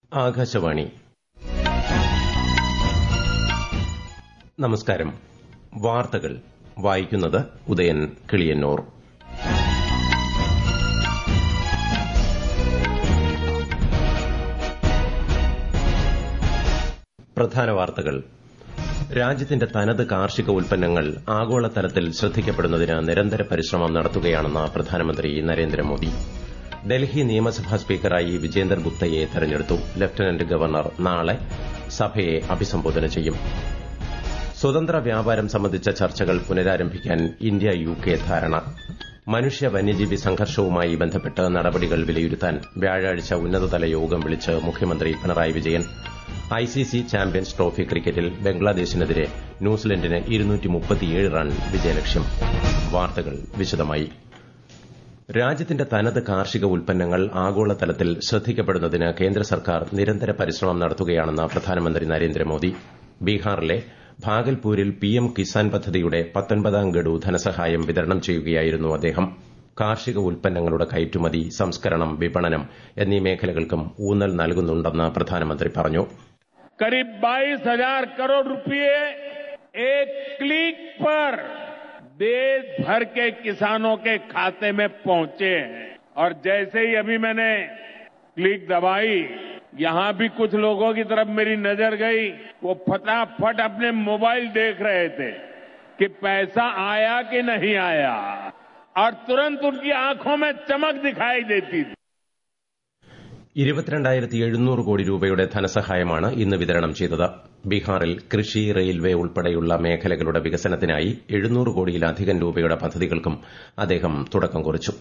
ആകാശവാണി നമസ്കാരം വാർത്തകൾ വായിക്കുന്നത് ഉദയൻ കിളിയന്നൂർ പ്രധാന വാർത്തകൾ രാജ്യത്തിന്റെ തനത് കാർഷിക ഉൽപ്പന്നങ്ങൾ ആഗോളതലത്തിൽ ശ്രദ്ധിക്കപ്പെടുന്നതിന് നിരന്തര പരിശ്രമം നടത്തുകയാണെന്ന് പ്രധാനമന്ത്രി നരേന്ദ്രമോദി ഡൽഹി നിയമസഭാ സ്പീക്കറായി വിജേന്ദർ ഗുപ്തയെ തെരഞ്ഞെടുത്തു ലഫ്റ്റനന്റ് ഗവർണർ നാളെ സഭയെ അഭിസംബോധന ചെയ്യും സ്വതന്ത്ര വ്യാപാരം സംബന്ധിച്ച ചർച്ചകൾ പുനരാരംഭിക്കാൻ ഇന്ത്യ യു കെ ധാരണ മനുഷ്യ വന്യജീവി സംഘർഷവുമായി ബന്ധപ്പെട്ട് നടപടികൾ വിലയിരുത്താൻ വ്യാഴാഴ്ച ഉന്നതതല യോഗം വിളിച്ച് മുഖ്യമന്ത്രി Pinarayi Vijayan ICC champions trophy ക്രിക്കറ്റിൽ ബംഗ്ലാദേശിനെതിരെ ന്യൂസിലൻഡിന് റൺ വിജയലക്ഷ്യം വാർത്തകൾ വിശദമായി രാജ്യത്തിന്റെ തനത് കാർഷിക ഉൽപ്പന്നങ്ങൾ ആഗോളതലത്തിൽ ശ്രദ്ധിക്കപ്പെടുന്നതിന് കേന്ദ്ര സർക്കാർ നിരന്തര പരിശ്രമം നടത്തുകയാണെന്ന് പ്രധാനമന്ത്രി നരേന്ദ്രമോദി ബീഹാറിലെ ഭാഗൽപൂരിൽ പിഎം കിസാൻ പദ്ധതിയുടെ പത്തൊൻപതാം ഗഡു ധനസഹായം വിതരണം ചെയ്യുകയായിരുന്നു അദ്ദേഹം കാർഷിക ഉൽപ്പന്നങ്ങളുടെ കയറ്റുമതി സംസ്കരണം വിപണനം എന്നീ മേഖലകൾക്കും ഊന്നൽ നൽകുന്നുണ്ടെന്ന് പ്രധാനമന്ത്രി പറഞ്ഞു करीब बाईस हजार करोड़ रुपए एक क्लिक पर देश भर के किसानों के खाते में पहुंचे हैं और जैसे ही अभी मैंने क्लिक दबाई यहां भी कुछ लोगों की तरफ मेरी नजर गई वो फटाफट अपने मोबाइल देख रहे थे कि पैसा आया कि नहीं आया और तुरंत उनकी आंखों में चमक दिखाई देती थी ഇരുപത്തിരണ്ടായിരത്തി എഴുന്നൂറ് കോടി രൂപയുടെ ധനസഹായമാണ് ഇന്ന് വിതരണം ചെയ്തത് ബീഹാറിൽ കൃഷി റെയിൽവേ ഉൾപ്പെടെയുള്ള മേഖലകളുടെ വികസനത്തിനായി എഴുന്നൂറ് കോടിയിലധികം രൂപയുടെ പദ്ധതികൾക്കും അദ്ദേഹം തുടക്കം കുറിച്ചു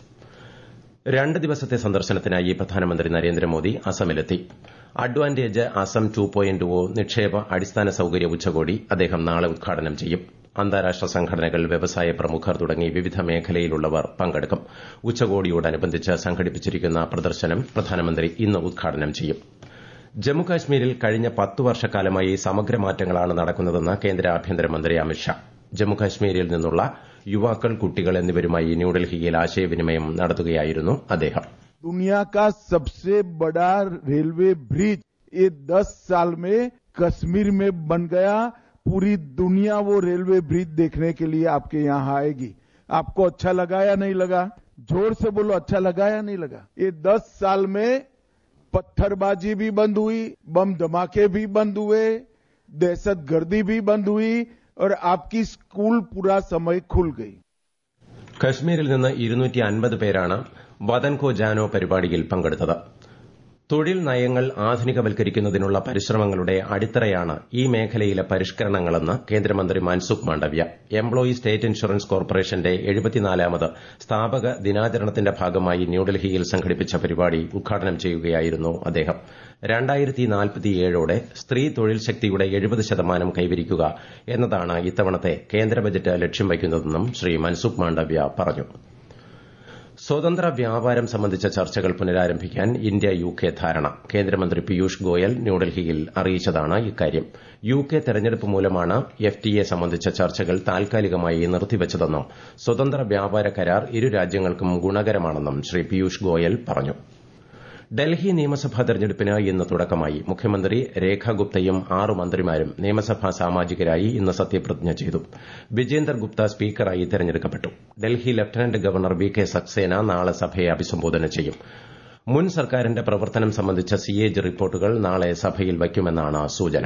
രണ്ട് ദിവസത്തെ സന്ദർശനത്തിനായി പ്രധാനമന്ത്രി നരേന്ദ്രമോദി അസമിലെത്തി advantage Assam two point O നിക്ഷേപ അടിസ്ഥാന സൌകര്യ ഉച്ചകോടി അദ്ദേഹം നാളെ ഉദ്ഘാടനം ചെയ്യും അന്താരാഷ്ട്ര സംഘടനകൾ വ്യവസായ പ്രമുഖർ തുടങ്ങി വിവിധ മേഖലയിലുള്ളവർ പങ്കെടുക്കും ഉച്ചകോടിയോടനുബന്ധിച്ച് സംഘടിപ്പിച്ചിരിക്കുന്ന പ്രദർശനം പ്രധാനമന്ത്രി ഇന്ന് ഉദ്ഘാടനം ചെയ്യും ജമ്മുകാശ്മീരിൽ കഴിഞ്ഞ പത്തു വർഷക്കാലമായി സമഗ്ര മാറ്റങ്ങളാണ് നടക്കുന്നതെന്ന് കേന്ദ്ര ആഭ്യന്തരമന്ത്രി അമിത്ഷാ ജമ്മുകാശ്മീരിൽ നിന്നുള്ള യുവാക്കൾ കുട്ടികൾ എന്നിവരുമായി ന്യൂഡൽഹിയിൽ ആശയവിനിമയം നടത്തുകയായിരുന്നു അദ്ദേഹം दुनिया का सबसे बड़ा रेलवे ब्रिज ये 10 साल में कश्मीर में बन गया पूरी दुनिया वो रेलवे ब्रिज देखने के लिए आपके यहाँ आएगी आपको अच्छा लगा या नहीं लगा जोर से बोलो अच्छा लगा या नहीं लगा ये 10 साल में पत्थरबाजी भी बंद हुई बम धमाके भी बंद हुए दहशत गर्दी भी बंद हुई और आपकी स्कूल पूरा समय खुल गई കശ്മീരിൽ നിന്ന് ഇരുന്നൂറ്റി അൻപത് പേരാണ് വതൻകോ ജാനോ പരിപാടിയിൽ പങ്കെടുത്തത് തൊഴിൽ നയങ്ങൾ ആധുനികവൽക്കരിക്കുന്നതിനുള്ള പരിശ്രമങ്ങളുടെ അടിത്തറയാണ് ഈ മേഖലയിലെ പരിഷ്കരണങ്ങളെന്ന് കേന്ദ്രമന്ത്രി Mansukh Mandaviya employee state insurance കോർപ്പറേഷന്റെ എഴുപത്തിനാലാമത് സ്ഥാപക ദിനാചരണത്തിന്റെ ഭാഗമായി ന്യൂഡൽഹിയിൽ സംഘടിപ്പിച്ച പരിപാടി ഉദ്ഘാടനം ചെയ്യുകയായിരുന്നു അദ്ദേഹം രണ്ടായിരത്തി നാൽപ്പത്തിയേഴോടെ സ്ത്രീ തൊഴിൽ ശക്തിയുടെ എഴുപത് ശതമാനം കൈവരിക്കുക എന്നതാണ് ഇത്തവണത്തെ കേന്ദ്ര ബജറ്റ് ലക്ഷ്യം വയ്ക്കുന്നതെന്നും ശ്രീ മൻസുഖ് മാണ്ഡവ്യ പറഞ്ഞു സ്വതന്ത്ര വ്യാപാരം സംബന്ധിച്ച ചർച്ചകൾ പുനരാരംഭിക്കാൻ ഇന്ത്യ യു കെ ധാരണ കേന്ദ്രമന്ത്രി പീയൂഷ് ഗോയൽ ന്യൂഡൽഹിയിൽ അറിയിച്ചതാണ് ഇക്കാര്യം യു കെ തെരഞ്ഞെടുപ്പ് മൂലമാണ് എഫ് ടി എ സംബന്ധിച്ച ചർച്ചകൾ താൽക്കാലികമായി നിർത്തിവച്ചതെന്നും സ്വതന്ത്ര വ്യാപാര കരാർ ഇരു രാജ്യങ്ങൾക്കും ഗുണകരമാണെന്നും ശ്രീ പീയൂഷ് ഗോയൽ പറഞ്ഞു ഡൽഹി നിയമസഭാ തെരഞ്ഞെടുപ്പിന് ഇന്ന് തുടക്കമായി മുഖ്യമന്ത്രി രേഖ ഗുപ്തയും ആറ് മന്ത്രിമാരും നിയമസഭാ സാമാജികരായി ഇന്ന് സത്യപ്രതിജ്ഞ ചെയ്തു വിജേന്ദർ ഗുപ്ത സ്പീക്കറായി തെരഞ്ഞെടുക്കപ്പെട്ടു Delhi lieutenant governor V K Saxena നാളെ സഭയെ അഭിസംബോധന ചെയ്യും മുൻ സർക്കാരിന്റെ പ്രവർത്തനം സംബന്ധിച്ച സിഎജി റിപ്പോർട്ടുകൾ നാളെ സഭയിൽ വയ്ക്കുമെന്നാണ് സൂചന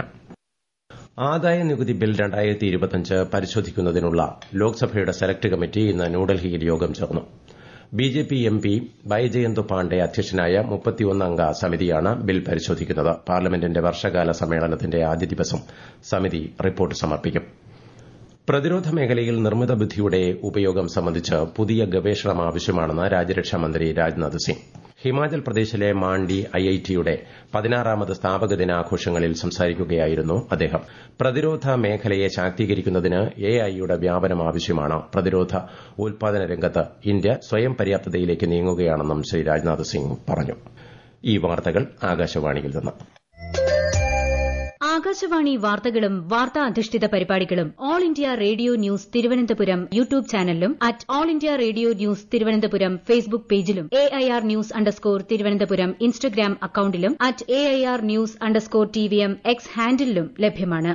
ആദായ നികുതി ബിൽ രണ്ടായിരത്തി ഇരുപത്തിയഞ്ച് പരിശോധിക്കുന്നതിനുള്ള ലോക്സഭയുടെ സെലക്ട് കമ്മിറ്റി ഇന്ന് ന്യൂഡൽഹിയിൽ യോഗം ചേർന്നു BJP M P Baijayant Panda അധ്യക്ഷനായ മുപ്പത്തിയൊന്നംഗ സമിതിയാണ് ബിൽ പരിശോധിക്കുന്നത് പാർലമെന്റിന്റെ വർഷകാല സമ്മേളനത്തിന്റെ ആദ്യ ദിവസം സമിതി റിപ്പോർട്ട് സമർപ്പിക്കും പ്രതിരോധ മേഖലയിൽ നിർമ്മിത ബുദ്ധിയുടെ ഉപയോഗം സംബന്ധിച്ച് പുതിയ ഗവേഷണം ആവശ്യമാണെന്ന് രാജ്യരക്ഷാമന്ത്രി രാജ്നാഥ് സിംഗ് ഹിമാചൽ പ്രദേശിലെ മാണ്ഡി ഐഐടിയുടെ പതിനാറാമത് സ്ഥാപക ദിനാഘോഷങ്ങളിൽ സംസാരിക്കുകയായിരുന്നു അദ്ദേഹം പ്രതിരോധ മേഖലയെ ശാക്തീകരിക്കുന്നതിന് എഐയുടെ വ്യാപനം ആവശ്യമാണ് പ്രതിരോധ ഉൽപാദന രംഗത്ത് ഇന്ത്യ സ്വയം പര്യാപ്തതയിലേക്ക് നീങ്ങുകയാണെന്നും ശ്രീ രാജ്നാഥ് സിംഗ് പറഞ്ഞു ഈ വാർത്തകൾ ആകാശവാണിയിൽ നിന്ന് ആകാശവാണി വാർത്തകളും വാർത്താ അധിഷ്ഠിത പരിപാടികളും all India radio news Thiruvananthapuram YouTube ചാനലിലും at all India radio news Thiruvananthapuram Facebook പേജിലും A I R news underscore Thiruvananthapuram Instagram അക്കൌണ്ടിലും at A I R news underscore T V M X ഹാൻഡിലും ലഭ്യമാണ്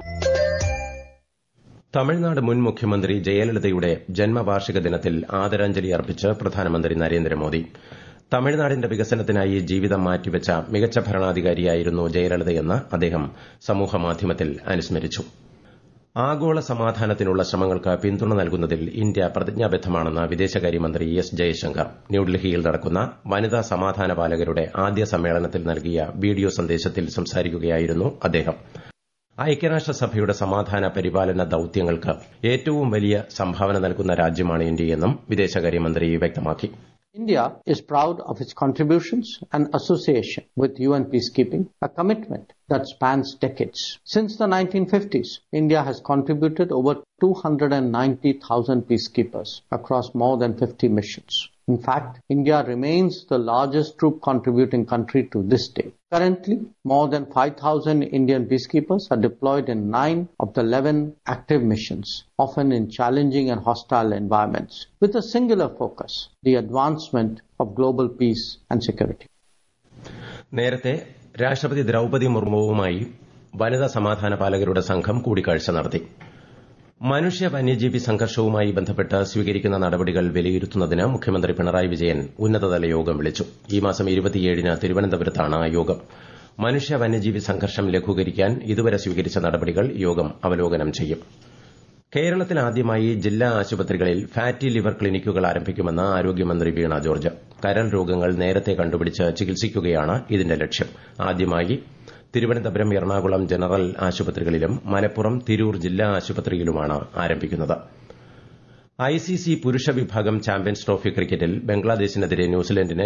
തമിഴ്നാട് മുൻ മുഖ്യമന്ത്രി ജയലളിതയുടെ ജന്മവാർഷിക ദിനത്തിൽ ആദരാഞ്ജലി അർപ്പിച്ച് പ്രധാനമന്ത്രി നരേന്ദ്രമോദി തമിഴ്നാടിന്റെ വികസനത്തിനായി ജീവിതം മാറ്റിവെച്ച മികച്ച ഭരണാധികാരിയായിരുന്നു ജയലളിതയെന്ന് അദ്ദേഹം സമൂഹമാധ്യമത്തിൽ അനുസ്മരിച്ചു ആഗോള സമാധാനത്തിനുള്ള ശ്രമങ്ങൾക്ക് പിന്തുണ നൽകുന്നതിൽ ഇന്ത്യ പ്രതിജ്ഞാബദ്ധമാണെന്ന് വിദേശകാര്യമന്ത്രി എസ് ജയശങ്കർ ന്യൂഡൽഹിയിൽ നടക്കുന്ന വനിതാ സമാധാന പാലകരുടെ ആദ്യ സമ്മേളനത്തിൽ നൽകിയ വീഡിയോ സന്ദേശത്തിൽ സംസാരിക്കുകയായിരുന്നു അദ്ദേഹം ഐക്യരാഷ്ട്രസഭയുടെ സമാധാന പരിപാലന ദൌത്യങ്ങൾക്ക് ഏറ്റവും വലിയ സംഭാവന നൽകുന്ന രാജ്യമാണ് ഇന്ത്യയെന്നും വിദേശകാര്യമന്ത്രി വ്യക്തമാക്കി India is proud of its contributions and association with UN peacekeeping, a commitment that spans decades. Since the 1950s, India has contributed over 290,000 peacekeepers across more than 50 missions. In fact, India remains the largest troop contributing country to this day. Currently, more than 5,000 Indian peacekeepers are deployed in nine of the 11 active missions, often in challenging and hostile environments, with a singular focus, the advancement of global peace and security. നേരത്തെ രാഷ്ട്രപതി ദ്രൌപതി മുർമുവുമായി വനിതാ സമാധാന പാലകരുടെ സംഘം കൂടിക്കാഴ്ച നടത്തി മനുഷ്യ വന്യജീവി സംഘർഷവുമായി ബന്ധപ്പെട്ട് സ്വീകരിക്കുന്ന നടപടികൾ വിലയിരുത്തുന്നതിന് മുഖ്യമന്ത്രി പിണറായി വിജയൻ ഉന്നതതല യോഗം വിളിച്ചു ഈ മാസം ഇരുപത്തിയേഴിന് തിരുവനന്തപുരത്താണ് യോഗം മനുഷ്യ വന്യജീവി സംഘർഷം ലഘൂകരിക്കാൻ ഇതുവരെ സ്വീകരിച്ച നടപടികൾ യോഗം അവലോകനം ചെയ്യും കേരളത്തിൽ ആദ്യമായി ജില്ലാ ആശുപത്രികളിൽ ഫാറ്റി ലിവർ ക്ലിനിക്കുകൾ ആരംഭിക്കുമെന്ന് ആരോഗ്യമന്ത്രി വീണ ജോർജ് കരൾ രോഗങ്ങൾ നേരത്തെ കണ്ടുപിടിച്ച് ചികിത്സിക്കുകയാണ് ഇതിന്റെ ലക്ഷ്യം ആദ്യമായി തിരുവനന്തപുരം എറണാകുളം ജനറൽ ആശുപത്രികളിലും മലപ്പുറം തിരൂർ ജില്ലാ ആശുപത്രിയിലുമാണ് ആരംഭിക്കുന്നത് ഐസിസി പുരുഷ വിഭാഗം ചാമ്പ്യൻസ് ട്രോഫി ക്രിക്കറ്റിൽ ബംഗ്ലാദേശിനെതിരെ ന്യൂസിലൻഡിന്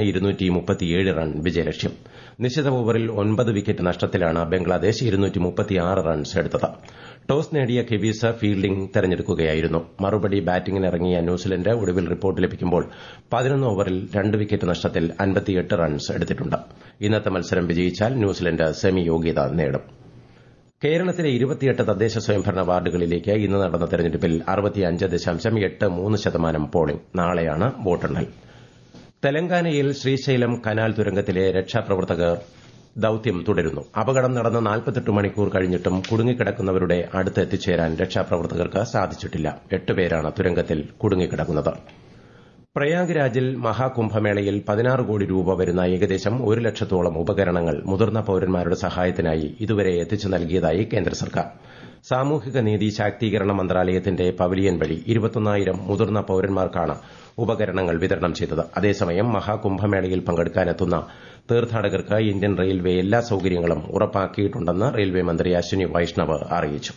റൺ വിജയലക്ഷ്യം നിശ്ചിത ഓവറിൽ ഒൻപത് വിക്കറ്റ് നഷ്ടത്തിലാണ് ബംഗ്ലാദേശ് റൺസ് എടുത്തത് ടോസ് നേടിയ കെവീസ് ഫീൽഡിംഗ് തെരഞ്ഞെടുക്കുകയായിരുന്നു മറുപടി ബാറ്റിംഗിനിറങ്ങിയ ന്യൂസിലൻഡ് ഒടുവിൽ റിപ്പോർട്ട് ലഭിക്കുമ്പോൾ പതിനൊന്ന് ഓവറിൽ രണ്ട് വിക്കറ്റ് നഷ്ടത്തിൽ അൻപത്തിയെട്ട് റൺസ് എടുത്തിട്ടുണ്ട് ഇന്നത്തെ മത്സരം വിജയിച്ചാൽ ന്യൂസിലൻഡ് സെമി യോഗ്യത നേടും കേരളത്തിലെ ഇരുപത്തിയെട്ട് തദ്ദേശ സ്വയംഭരണ വാർഡുകളിലേക്ക് ഇന്ന് നടന്ന തെരഞ്ഞെടുപ്പിൽ അറുപത്തിയഞ്ച് ദശാംശം എട്ട് മൂന്ന് ശതമാനം പോളിംഗ് നാളെയാണ് വോട്ടെണ്ണൽ തെലങ്കാനയിൽ ശ്രീശൈലം കനാൽ തുരങ്കത്തിലെ രക്ഷാപ്രവർത്തകർ ദൌത്യം തുടരുന്നു അപകടം നടന്ന് നാൽപ്പത്തെട്ട് മണിക്കൂർ കഴിഞ്ഞിട്ടും കുടുങ്ങിക്കിടക്കുന്നവരുടെ അടുത്ത് എത്തിച്ചേരാൻ രക്ഷാപ്രവർത്തകർക്ക് സാധിച്ചിട്ടില്ല എട്ടുപേരാണ് തുരങ്കത്തിൽ കുടുങ്ങിക്കിടക്കുന്നത് പ്രയാഗ്രാജിൽ മഹാകുംഭമേളയിൽ പതിനാറ് കോടി രൂപ വരുന്ന ഏകദേശം ഒരു ലക്ഷത്തോളം ഉപകരണങ്ങൾ മുതിർന്ന പൌരന്മാരുടെ സഹായത്തിനായി ഇതുവരെ എത്തിച്ചു നൽകിയതായി കേന്ദ്ര സർക്കാർ സാമൂഹിക നീതി ശാക്തീകരണ മന്ത്രാലയത്തിന്റെ പവലിയൻ വഴി ഇരുപത്തൊന്നായിരം മുതിർന്ന പൌരന്മാർക്കാണ് ഉപകരണങ്ങൾ വിതരണം ചെയ്തത് അതേസമയം മഹാകുംഭമേളയിൽ പങ്കെടുക്കാനെത്തുന്ന തീർത്ഥാടകർക്ക് ഇന്ത്യൻ റെയിൽവേ എല്ലാ സൌകര്യങ്ങളും ഉറപ്പാക്കിയിട്ടുണ്ടെന്ന് റെയിൽവേ മന്ത്രി അശ്വിനി വൈഷ്ണവ് അറിയിച്ചു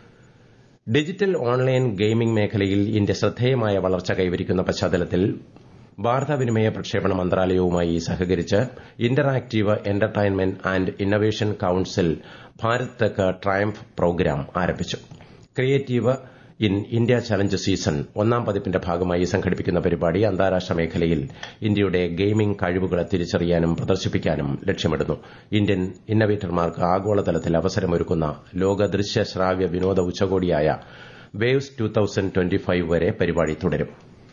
ഡിജിറ്റൽ ഓൺലൈൻ ഗെയിമിംഗ് മേഖലയിൽ ഇന്ത്യ ശ്രദ്ധേയമായ വളർച്ച കൈവരിക്കുന്ന പശ്ചാത്തലത്തിൽ വാർത്താവിനിമയ പ്രക്ഷേപണ മന്ത്രാലയവുമായി സഹകരിച്ച് interactive entertainment and innovation council Bharat tech triumph program ആരംഭിച്ചു creative in India challenge season ഒന്നാം പതിപ്പിന്റെ ഭാഗമായി സംഘടിപ്പിക്കുന്ന പരിപാടി അന്താരാഷ്ട്ര മേഖലയിൽ ഇന്ത്യയുടെ ഗെയിമിംഗ് കഴിവുകളെ തിരിച്ചറിയാനും പ്രദർശിപ്പിക്കാനും ലക്ഷ്യമിടുന്നു ഇന്ത്യൻ ഇന്നവേറ്റർമാർക്ക് ആഗോളതലത്തിൽ അവസരമൊരുക്കുന്ന ലോക ദൃശ്യ ശ്രാവ്യ വിനോദ ഉച്ചകോടിയായ waves two thousand twenty five വരെ പരിപാടി തുടരും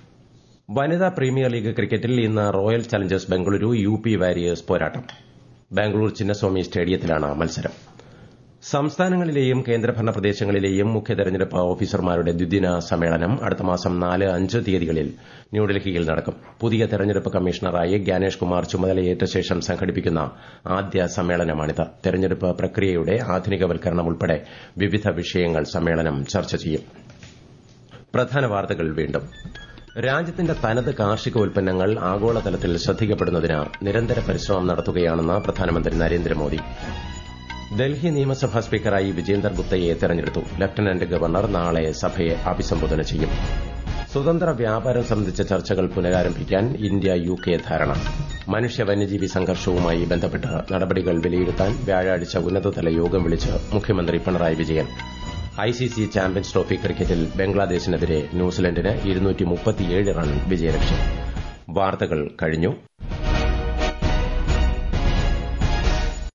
വനിതാ പ്രീമിയർ ലീഗ് ക്രിക്കറ്റിൽ ഇന്ന് royal challengers Bengaluru U P warriors പോരാട്ടം ബാംഗ്ലൂർ ചിന്നസ്വാമി സ്റ്റേഡിയത്തിലാണ് മത്സരം സംസ്ഥാനങ്ങളിലെയും കേന്ദ്രഭരണ പ്രദേശങ്ങളിലെയും മുഖ്യ തെരഞ്ഞെടുപ്പ് ഓഫീസർമാരുടെ ദ്വിദിന സമ്മേളനം അടുത്ത മാസം നാല് അഞ്ച് തീയതികളിൽ ന്യൂഡൽഹിയിൽ നടക്കും പുതിയ തെരഞ്ഞെടുപ്പ് കമ്മീഷണറായി ഗ്യാനേഷ് കുമാർ ചുമതലയേറ്റ ശേഷം സംഘടിപ്പിക്കുന്ന ആദ്യ സമ്മേളനമാണിത് തെരഞ്ഞെടുപ്പ് പ്രക്രിയയുടെ ആധുനികവൽക്കരണം ഉൾപ്പെടെ വിവിധ വിഷയങ്ങൾ സമ്മേളനം ചർച്ച ചെയ്യും പ്രധാന വാർത്തകൾ വീണ്ടും രാജ്യത്തിന്റെ തനത് കാർഷിക ഉൽപ്പന്നങ്ങൾ ആഗോളതലത്തിൽ ശ്രദ്ധിക്കപ്പെടുന്നതിന് നിരന്തര പരിശ്രമം നടത്തുകയാണെന്ന് പ്രധാനമന്ത്രി നരേന്ദ്രമോദി ഡൽഹി നിയമസഭാ സ്പീക്കറായി വിജേന്ദർ ഗുപ്തയെ തെരഞ്ഞെടുത്തു ലഫ്റ്റനന്റ് ഗവർണർ നാളെ സഭയെ അഭിസംബോധന ചെയ്യും സ്വതന്ത്ര വ്യാപാരം സംബന്ധിച്ച ചർച്ചകൾ പുനരാരംഭിക്കാൻ ഇന്ത്യ യു കെ ധാരണ മനുഷ്യ വന്യജീവി സംഘർഷവുമായി ബന്ധപ്പെട്ട് നടപടികൾ വിലയിരുത്താൻ വ്യാഴാഴ്ച ഉന്നതതല യോഗം വിളിച്ച് മുഖ്യമന്ത്രി Pinarayi Vijayan ICC champions trophy ക്രിക്കറ്റിൽ ബംഗ്ലാദേശിനെതിരെ ന്യൂസിലൻഡിന് റൺ വിജയലക്ഷ്യം വാർത്തകൾ കഴിഞ്ഞു